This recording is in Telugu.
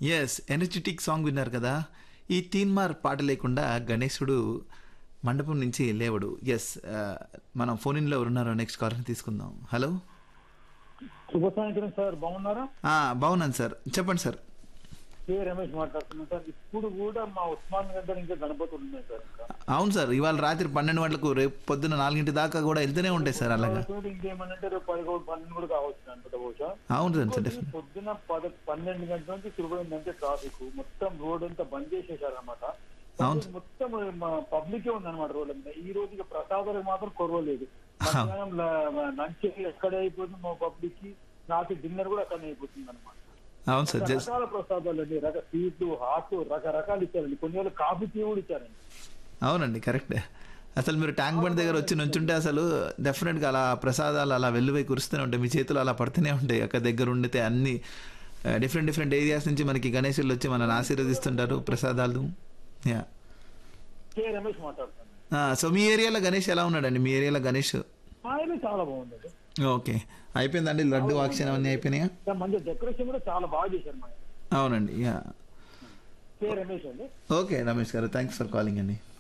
ఎస్ ఎనర్జెటిక్ సాంగ్ విన్నారు కదా ఈ తీన్మార్ పాట లేకుండా గణేశుడు మండపం నుంచి లేవడు ఎస్ మనం ఫోన్ ఇన్లో ఉన్నారో నెక్స్ట్ కాల్ని తీసుకుందాం హలో శుభ సాయంత్రం సార్ బాగున్నారా ఆ, బాగున్నాను సార్ చెప్పండి సార్ కే రమేష్ మాట్లాడుతున్నాను సార్ ఇప్పుడు కూడా మా ఉస్మాన్ గడ్డ ఇంకా గణపతులు ఉన్నాయి సార్ ఇంకా అవును సార్ ఇవాళ రాత్రి పన్నెండు గంటలకు రేపు పొద్దున్న నాలుగింటి దాకా కూడా వెళ్తూనే ఉంటాయి సార్ అలాగా తోటి ఇంకేమనంటే రేపు పదకొండు పన్నెండు కూడా కావచ్చు అనుకుంటా బహుశా అవును సార్ ఇంకోటి డెఫినెట్ పొద్దున పద పన్నెండు గంటల నుంచి తిరుగుతుందంటే ట్రాఫిక్ మొత్తం రోడ్ అంతా బంద్ చేసేసారు అనమాట అవును. మొత్తం పబ్లిక్ ఉందన్నమాట రోడ్ల మీద ఈ రోజు ఇక ప్రసాదాలకు మాత్రం కొరవలేదు మధ్యాహ్నం లంచ్ ఎక్కడ అయిపోతుంది మా పబ్లిక్ కి రాత్రి డిన్నర్ కూడా అక్కడనే అయిపోతుంది అనమాట అవును సార్ జస్ట్ రకరకాల ప్రసాదాలు అండి రక స్వీట్లు హాట్ రకరకాలు ఇచ్చారండి కొన్ని వేలు కాఫీ టీ కూడా ఇచ్చారండి అవునండి కరెక్టే అసలు మీరు ట్యాంక్ బండ్ దగ్గర వచ్చి నుంచుంటే అసలు డెఫినెట్గా అలా ప్రసాదాలు అలా వెల్లువై కురుస్తూనే ఉంటాయి మీ చేతులు అలా పడుతూనే ఉంటాయి అక్కడ దగ్గర ఉండితే అన్ని డిఫరెంట్ డిఫరెంట్ ఏరియాస్ నుంచి మనకి గణేశులు వచ్చి మనల్ని ఆశీర్వదిస్తుంటారు ప్రసాదాలు యా కే రమేష్ మాట్లాడుతాను సో మీ ఏరియాలో గణేష్ ఎలా ఉన్నాడండి మీ ఏరియాలో గణేష్ ఆయన చాలా బాగుందండి ఓకే అయిపోయిందండి లడ్డు వాక్షణ అన్నీ అయిపోయినాయా ఇంకా మంచి డెకరేషన్ కూడా చాలా బాగా చేశారు మా ఆయన. అవునండి యా కే రమేష్ అండి ఓకే రమేష్ గారు థ్యాంక్స్ ఫర్ కాలింగ్ అండి